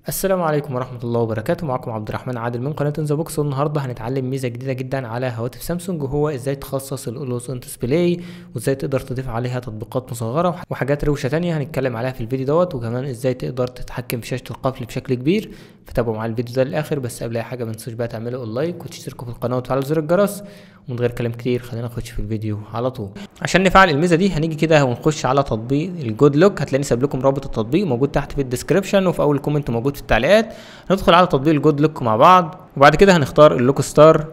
السلام عليكم ورحمة الله وبركاته معكم عبد الرحمن عادل من قناة ذا بوكس والنهاردة هنتعلم ميزة جديدة جدا على هواتف سامسونج وهو ازاي تخصص الاولوز اون ديسبلاي وازاي تقدر تضيف عليها تطبيقات مصغرة وحاجات روشة تانية هنتكلم عليها في الفيديو دوت وكمان ازاي تقدر تتحكم في شاشة القفل بشكل كبير فتابعوا معايا الفيديو ده للآخر بس قبل أي حاجة متنسوش بقى تعملوا اللايك وتشتركوا في القناة وتفعلوا زر الجرس ومن غير كلام كتير خلينا نخش في الفيديو على طول عشان نفعل الميزه دي هنيجي كده ونخش على تطبيق الجود لوك هتلاقيني سايب لكم رابط التطبيق موجود تحت في الديسكربشن وفي اول كومنت موجود في التعليقات هندخل على تطبيق الجود لوك مع بعض وبعد كده هنختار اللوك ستار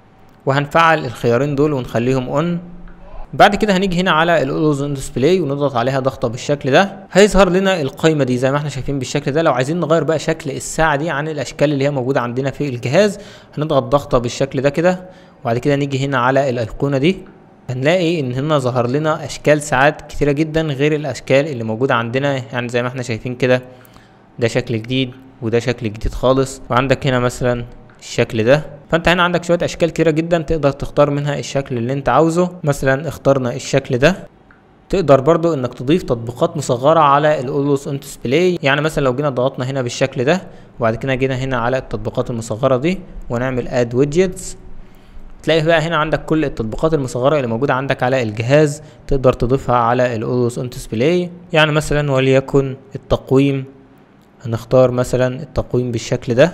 وهنفعل الخيارين دول ونخليهم اون بعد كده هنيجي هنا على الاولوز اون ديسبلاي ونضغط عليها ضغطه بالشكل ده هيظهر لنا القائمه دي زي ما احنا شايفين بالشكل ده لو عايزين نغير بقى شكل الساعه دي عن الاشكال اللي هي موجوده عندنا في الجهاز هنضغط ضغطه بالشكل ده كده وبعد كده نيجي هنا على الايقونه دي هنلاقي ان هنا ظهر لنا اشكال ساعات كتيره جدا غير الاشكال اللي موجوده عندنا يعني زي ما احنا شايفين كده ده شكل جديد وده شكل جديد خالص وعندك هنا مثلا الشكل ده فانت هنا عندك شويه اشكال كتيره جدا تقدر تختار منها الشكل اللي انت عاوزه مثلا اخترنا الشكل ده تقدر برضو انك تضيف تطبيقات مصغرة على الاولوس اون ديسبلاي يعني مثلا لو جينا ضغطنا هنا بالشكل ده وبعد كده جينا هنا على التطبيقات المصغرة دي ونعمل اد ويدجتس تلاقي بقى هنا عندك كل التطبيقات المصغرة اللي موجودة عندك على الجهاز تقدر تضيفها على الاولوس اون ديسبلاي يعني مثلا وليكن التقويم هنختار مثلا التقويم بالشكل ده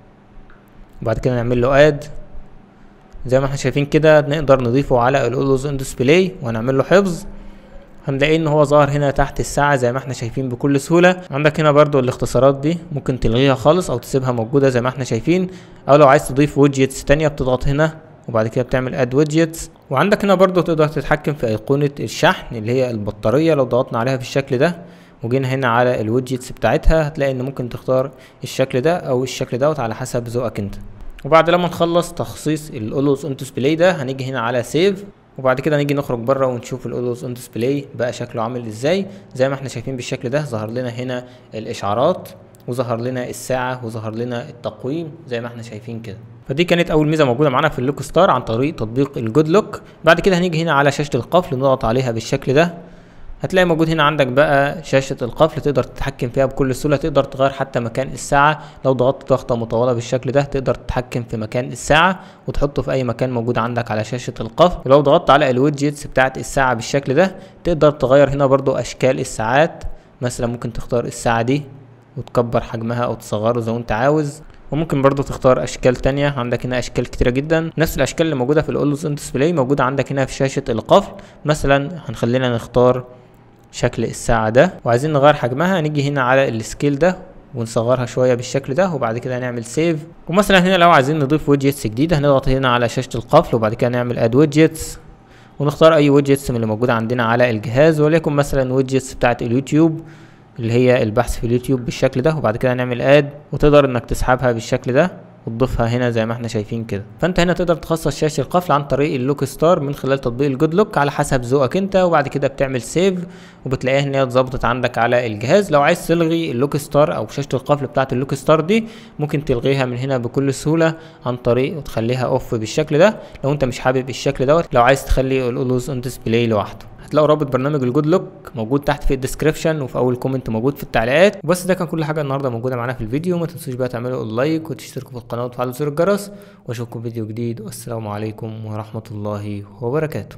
وبعد كده نعمل له اد زي ما احنا شايفين كده نقدر نضيفه على الاولوز اون ديسبلاي وهنعمل له حفظ هنلاقي ان هو ظهر هنا تحت الساعة زي ما احنا شايفين بكل سهولة عندك هنا برضو الاختصارات دي ممكن تلغيها خالص او تسيبها موجودة زي ما احنا شايفين او لو عايز تضيف ويدجتس تانية بتضغط هنا وبعد كده بتعمل اد ويدجتس وعندك هنا برضو تقدر تتحكم في ايقونة الشحن اللي هي البطارية لو ضغطنا عليها بالشكل ده وجينا هنا على الويدجتس بتاعتها هتلاقي ان ممكن تختار الشكل ده او الشكل دوت على حسب ذوقك انت وبعد لما نخلص تخصيص الاولوز اون ديسبلاي ده هنيجي هنا على سيف وبعد كده نيجي نخرج بره ونشوف الاولوز اون ديسبلاي بقى شكله عامل ازاي زي ما احنا شايفين بالشكل ده ظهر لنا هنا الاشعارات وظهر لنا الساعة وظهر لنا التقويم زي ما احنا شايفين كده فدي كانت اول ميزه موجوده معانا في اللوك ستار عن طريق تطبيق الجود لوك بعد كده هنيجي هنا على شاشه القفل نضغط عليها بالشكل ده هتلاقي موجود هنا عندك بقى شاشة القفل تقدر تتحكم فيها بكل سهولة تقدر تغير حتى مكان الساعة لو ضغطت ضغطة مطولة بالشكل ده تقدر تتحكم في مكان الساعة وتحطه في أي مكان موجود عندك على شاشة القفل ولو ضغطت على الويدجتس بتاعت الساعة بالشكل ده تقدر تغير هنا برضو أشكال الساعات مثلا ممكن تختار الساعة دي وتكبر حجمها أو تصغره زي ما أنت عاوز وممكن برضو تختار اشكال تانية عندك هنا اشكال كتيرة جدا نفس الاشكال اللي موجودة في الاولوز اون ديسبلاي موجودة عندك هنا في شاشة القفل مثلا هنخلينا نختار شكل الساعة ده وعايزين نغير حجمها نيجي هنا على السكيل ده ونصغرها شوية بالشكل ده وبعد كده هنعمل سيف ومثلا هنا لو عايزين نضيف ويدجتس جديدة هنضغط هنا على شاشة القفل وبعد كده نعمل اد ويدجتس ونختار اي ويدجتس من اللي موجودة عندنا على الجهاز وليكن مثلا ويدجتس بتاعت اليوتيوب اللي هي البحث في اليوتيوب بالشكل ده وبعد كده نعمل اد وتقدر انك تسحبها بالشكل ده وتضيفها هنا زي ما احنا شايفين كده فانت هنا تقدر تخصص شاشه القفل عن طريق اللوك ستار من خلال تطبيق الجود لوك على حسب ذوقك انت وبعد كده بتعمل سيف وبتلاقيها ان هي اتظبطت عندك على الجهاز لو عايز تلغي اللوك ستار او شاشه القفل بتاعه اللوك ستار دي ممكن تلغيها من هنا بكل سهوله عن طريق وتخليها اوف بالشكل ده لو انت مش حابب الشكل دوت لو عايز تخلي الاولوز اون ديسبلاي لوحده هتلاقوا رابط برنامج الجود لوك موجود تحت في الديسكربشن وفي اول كومنت موجود في التعليقات وبس ده كان كل حاجه النهارده موجوده معانا في الفيديو ما تنسوش بقى تعملوا اللايك وتشتركوا في القناه وتفعلوا زر الجرس واشوفكم فيديو جديد والسلام عليكم ورحمه الله وبركاته